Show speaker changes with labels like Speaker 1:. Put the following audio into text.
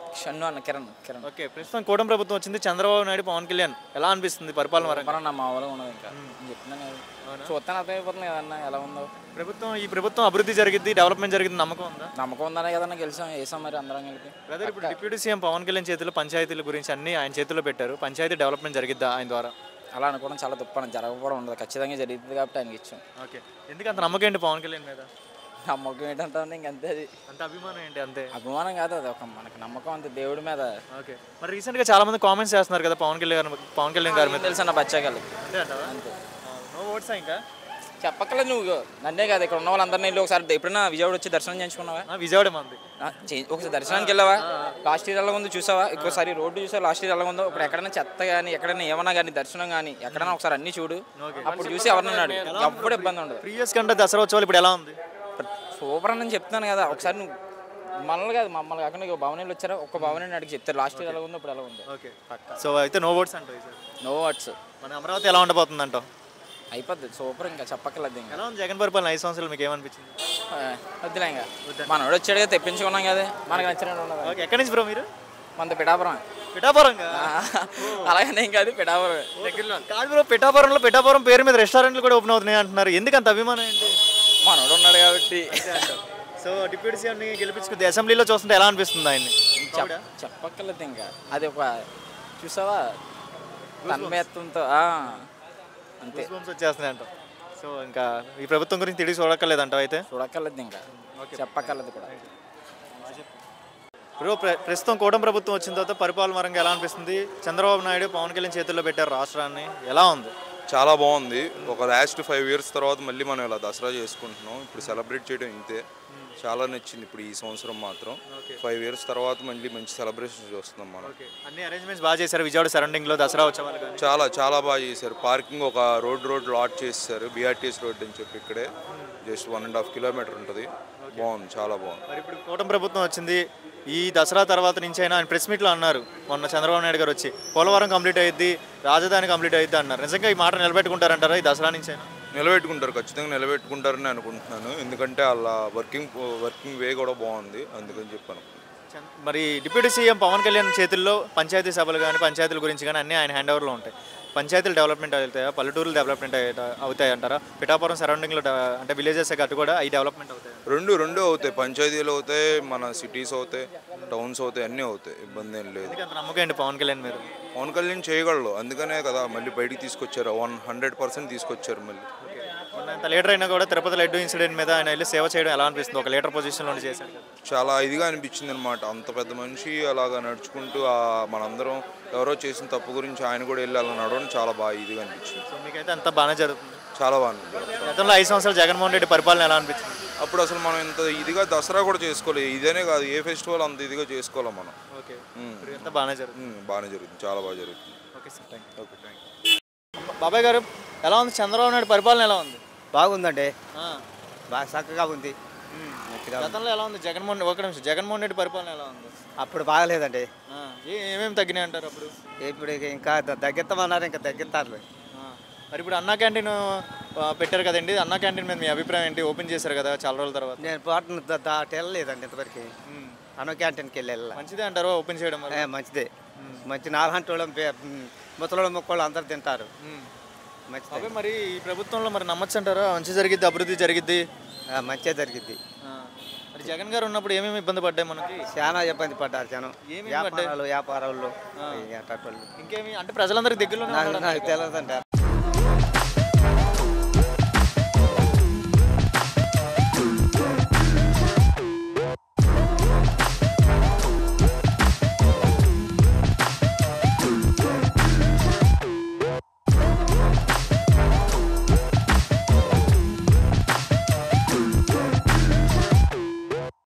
Speaker 1: షన్ను అన్న కిరణ్ కిరణ్
Speaker 2: ఓకే ప్రస్తుతం కూటమి ప్రభుత్వం వచ్చింది చంద్రబాబు నాయుడు పవన్ కళ్యాణ్ ఎలా అనిపిస్తుంది పరిపాలన వరంగా
Speaker 1: మన నా మామూలుగా ఉన్నది ఇంకా నేను చెప్తున్నాను కదా చూస్తాను అర్థమైపోతుంది కదన్న ఎలా ఉందో
Speaker 2: ప్రభుత్వం ఈ ప్రభుత్వం అభివృద్ధి జరిగింది డెవలప్మెంట్ జరిగింది నమ్మకం ఉందా
Speaker 1: నమ్మకం ఉందనే కదన్నా గెలిచాం వేసాం మరి అందరం కలిపి
Speaker 2: బ్రదర్ ఇప్పుడు డిప్యూటీ సీఎం పవన్ కళ్యాణ్ చేతిలో పంచాయతీల గురించి అన్ని ఆయన చేతిలో పెట్టారు పంచాయతీ డెవలప్మెంట్ జరిగిద్దా ఆయన ద్వారా
Speaker 1: అలా అనుకోవడం చాలా దుప్పని జరగకపోవడం ఉండదు ఖచ్చితంగా జరుగుతుంది కాబట్టి ఆయనకి ఇచ్చాం
Speaker 2: ఓకే ఎందుకు అంత నమ్మకం ఏంటి పవన్ కళ్యాణ్ మీద
Speaker 1: నమ్మకం ఏంటంటే ఇంకంతే అది
Speaker 2: అంత అభిమానం ఏంటి అంతే
Speaker 1: అభిమానం కాదు అది ఒక మనకి నమ్మకం అంతే దేవుడి మీద
Speaker 2: ఓకే మరి రీసెంట్గా చాలా మంది కామెంట్స్ చేస్తున్నారు కదా పవన్ కళ్యాణ్ గారి పవన్ కళ్యాణ్ గారి మీద
Speaker 1: తెలుసు అన్న బచ్చాగాలి
Speaker 2: అంతే అంటావా
Speaker 1: అంతే
Speaker 2: నో ఓట్సా ఇంకా
Speaker 1: చెప్పక్కలేదు నువ్వు నన్నే కాదు ఇక్కడ ఉన్న వాళ్ళందరినీ వెళ్ళి ఒకసారి ఎప్పుడైనా విజయవాడ వచ్చి దర్శనం చేయించుకున్నావా
Speaker 2: ఆ, విజయవాడ మంది
Speaker 1: ఆ, చే- ఒకసారి దర్శనానికి వెళ్ళావా లాస్ట్ ఇయర్ ఎలా ఉందో చూసావా ఇంకోసారి రోడ్డు చూసావా లాస్ట్ ఇయర్ ఎలా ఉందో ఇప్పుడు ఎక్కడైనా చెత్త కానీ ఎక్కడైనా ఏమన్నా కానీ దర్శనం కానీ ఎక్కడైనా ఒకసారి అన్ని చూడు అప్పుడు చూసి ఎవరినన్నాడు ఎప్పుడు ఇబ్బంది ఉండదు
Speaker 2: ప్రీవియస్ కంటే దసరా ఉత్సవాలు ఇప్పుడు ఎలా ఉంది
Speaker 1: సూపర్ అని చెప్తున్నాను కదా ఒకసారి నువ్వు మనల్ని కాదు మమ్మల్ని కాకుండా ఇంకో భవనీలు వచ్చారా ఒక్క భవని అడిగి చెప్తారు లాస్ట్ ఇయర్ ఎలా ఉందో ఇప్పుడు ఎలా ఉందో
Speaker 2: ఓకే సో అయితే నో ఓట్స్ అంటావు ఈసారి
Speaker 1: నో వర్డ్స్
Speaker 2: మన అమరావతి ఎలా ఉండబోతుంది అంటావు
Speaker 1: అయిపోద్ది సూపర్ ఇంకా చెప్పక్కర్లేదు ఇంకా
Speaker 2: ఎలా ఉంది జగన్ పరిపాలన ఐదు సంవత్సరాలు మీకు ఏమనిపించింది
Speaker 1: ఆ, వద్దులే ఇంకా మనోడు వచ్చాడు కదా తెప్పించుకున్నాం కదా మనకు నచ్చినట్టు ఉండదు
Speaker 2: ఓకే ఎక్కడి నుంచి బ్రో మీరు
Speaker 1: మన పిఠాపురం
Speaker 2: పిఠాపురంగా
Speaker 1: అలాగనే ఏం కాదు పిఠాపురం
Speaker 2: కాదు బ్రో పిఠాపురంలో పిఠాపురం పేరు మీద రెస్టారెంట్లు కూడా ఓపెన్ అవుతున్నాయి అంటున్నారు ఎందుకు అంత అభిమానం ఏంటి
Speaker 1: మనోడు ఉన్నాడు కాబట్టి
Speaker 2: సో డిప్యూటీ సీఎంని గెలిపించుకుంది అసెంబ్లీలో చూస్తుంటే ఎలా అనిపిస్తుంది ఆయన్ని
Speaker 1: చెప్ చెప్పక్కర్లేదు ఇంకా అది ఒక చూసావా తన్మయత్వంతో ఆ, అంతే
Speaker 2: Goosebumps వచ్చేస్తున్నాయి అంట సో ఇంకా ఈ ప్రభుత్వం గురించి తిరిగి చూడక్కర్లేదంటావు అయితే
Speaker 1: చూడక్కర్లేదు ఇంకా చెప్పక్కర్లేదు కూడా
Speaker 2: బ్రో ప్ర- ప్రస్తుతం కూటమి ప్రభుత్వం వచ్చిన తర్వాత పరిపాలన పరంగా ఎలా అనిపిస్తుంది చంద్రబాబు నాయుడు పవన్ కళ్యాణ్ చేతుల్లో పెట్టారు రాష్ట్రాన్ని ఎలా ఉంది
Speaker 3: చాలా బాగుంది ఒక లాస్ట్ ఫైవ్ ఇయర్స్ తర్వాత మళ్ళీ మనం ఇలా దసరా చేసుకుంటున్నాం ఇప్పుడు సెలబ్రేట్ చేయడం ఇంతే చాలా నచ్చింది ఇప్పుడు ఈ సంవత్సరం మాత్రం ఫైవ్ ఇయర్స్ తర్వాత మళ్ళీ మంచి సెలబ్రేషన్ చూస్తున్నాం మనం
Speaker 2: అన్ని అరేంజ్మెంట్స్ బాగా చేశారు విజయవాడ సరౌండింగ్లో దసరా ఉత్సవాలు కానీ
Speaker 3: చాలా చాలా బాగా చేశారు పార్కింగ్ ఒక రోడ్ రోడ్ లాట్ చేశారు బీఆర్టీఎస్ రోడ్ అని చెప్పి ఇక్కడే just one and half kilometre ఉంటుంది బాగుంది చాలా బాగుంది
Speaker 2: మరి ఇప్పుడు కూటమి ప్రభుత్వం వచ్చింది ఈ దసరా తర్వాత నుంచి అయినా ఆయన ప్రెస్ మీట్లో అన్నారు మొన్న చంద్రబాబు నాయుడు గారు వచ్చి పోలవరం కంప్లీట్ అయ్యిద్ది రాజధాని కంప్లీట్ అయ్యిద్ది అన్నారు నిజంగా ఈ మాట నిలబెట్టుకుంటారంటారా ఈ దసరా నుంచి అయినా
Speaker 3: నిలబెట్టుకుంటారు ఖచ్చితంగా నిలబెట్టుకుంటారని అనుకుంటున్నాను ఎందుకంటే వాళ్ళ వర్కింగ్ వర్కింగ్ వే కూడా బాగుంది అందుకని చెప్పాను
Speaker 2: చంద్ర- మరి డిప్యూటీ సీఎం పవన్ కళ్యాణ్ చేతుల్లో పంచాయతీ సభలు కానీ పంచాయతీల గురించి కానీ అన్నీ ఆయన హ్యాండ్ ఓవర్లో ఉంటాయి పంచాయతీలు డెవలప్మెంట్ అవుతాయా పల్లెటూరులు డెవలప్మెంట్ అవుతాయి అంటారా పిఠాపురం సరౌండింగ్లో డ- అంటే విలేజెస్ అటు కూడా అవి డెవలప్మెంట్ అవుతాయి
Speaker 3: రెండు రెండు అవుతాయి పంచాయతీలు అవుతాయి మన సిటీస్ అవుతాయి టౌన్స్ అవుతాయి అన్నీ అవుతాయి ఇబ్బంది ఏం లేదు
Speaker 2: ఎందుకంత నమ్మకం ఏంటి పవన్ కళ్యాణ్ మీరు
Speaker 3: పవన్ కళ్యాణ్ చేయగలరు అందుకనే కదా మళ్ళీ బయటికి తీసుకొచ్చారు వన్ హండ్రెడ్ పర్సెంట్ తీసుకొచ్చారు మళ్ళీ
Speaker 2: మొన్న ఇంత లీడర్ అయినా కూడా తిరుపతి లడ్డు ఇన్సిడెంట్ మీద ఆయన వెళ్ళి సేవ చేయడం ఎలా అనిపిస్తుంది ఒక లీడర్ పొజిషన్లో చేశాడు కదా
Speaker 3: చాలా ఇదిగా అనిపించింది అనమాట అంత పెద్ద మనిషి అలాగా నడుచుకుంటూ ఆ మనందరం ఎవరో చేసిన తప్పు గురించి ఆయన కూడా వెళ్ళి అలా నడవడం చాలా బాగా ఇదిగా అనిపించింది
Speaker 2: సో మీకైతే అంత బాగానే జరుగుతుంది
Speaker 3: చాలా బాగా అనిపించింది
Speaker 2: గతంలో ఐదు సంవత్సరాలు జగన్మోహన్ రెడ్డి పరిపాలన ఎలా అనిపించింది
Speaker 3: అప్పుడు అసలు మనం ఇంత ఇదిగా దసరా కూడా చేసుకోలేదు ఇదేనే కాదు ఏ ఫెస్టివల్ అంత ఇదిగా చేసుకోవాలి మనం
Speaker 2: ఓకే
Speaker 3: ఉమ్.
Speaker 2: ఇప్పుడు అంతా బాగానే జరుగుతుంది
Speaker 3: ఉమ్, బాగానే జరుగుతుంది చాలా బాగా జరుగుతుంది
Speaker 2: okay sir thank
Speaker 3: okay thank
Speaker 2: బాబాయ్ గారు ఎలా ఉంది చంద్రబాబు నాయుడు పరిపాలన ఎలా ఉంది
Speaker 4: బాగుందండి
Speaker 2: ఆ,
Speaker 4: బాగా చక్కగా ఉంది
Speaker 2: ఉమ్.
Speaker 4: మంచిగా ఉంది.
Speaker 2: గతంలో ఎలా ఉంది జగన్మోహన్ ఒక నిమిషం జగన్మోహన్ రెడ్డి పరిపాలన ఎలా ఉంది
Speaker 4: అప్పుడు బాగలేదండి
Speaker 2: ఆ, ఏ- ఏమేమి తగ్గినాయి అంటారు అప్పుడు
Speaker 4: ఇప్పుడు ఇక ఇంకా ద- తగ్గిస్తామన్నారు ఇంకా తగ్గిస్తారు
Speaker 2: ఆ, మరి ఇప్పుడు అన్నా క్యాంటీన్ ఆ, పెట్టారు కదండి అన్నా క్యాంటీన్ మీద మీ అభిప్రాయం ఏంటి ఓపెన్ చేశారు కదా చాలా రోజుల తర్వాత
Speaker 4: నేను పోటను ద- దాటి వెళ్ళలేదండి ఇంతవరకు
Speaker 2: ఉమ్.
Speaker 4: అన్న క్యాంటీన్కి వెళ్ళి వెళ్ళాలి
Speaker 2: మంచిదే అంటారు ఓపెన్ చేయడం వల్ల
Speaker 4: ఏ, మంచిదే మంచి నాలుగంటోళ్ళం ముసలోళ్ళం మొక్కలు అందరు తింటారు
Speaker 2: ఉమ్.
Speaker 4: మంచిదే
Speaker 2: అవే మరి ఈ ప్రభుత్వంలో మరి నమ్మచ్చు అంటారా మంచి జరిగిద్ది అభివృద్ధి జరిగిద్ది
Speaker 4: ఆ, మంచిగా జరిగింది
Speaker 2: ఆ, మరి జగన్ గారు ఉన్నప్పుడు ఏమేమి ఇబ్బంది పడ్డాయి మనకి
Speaker 4: చాలా ఇబ్బంది పడ్డారు జనం
Speaker 2: ఏమేమి పడ్డాయి?
Speaker 4: వ్యాపారాలు వ్యాపారాలు అట్టోళ్ళు
Speaker 2: ఇంకేమి అంటే ప్రజలందరికీ దగ్గరలో
Speaker 4: నాకు నాకు తెలియదండి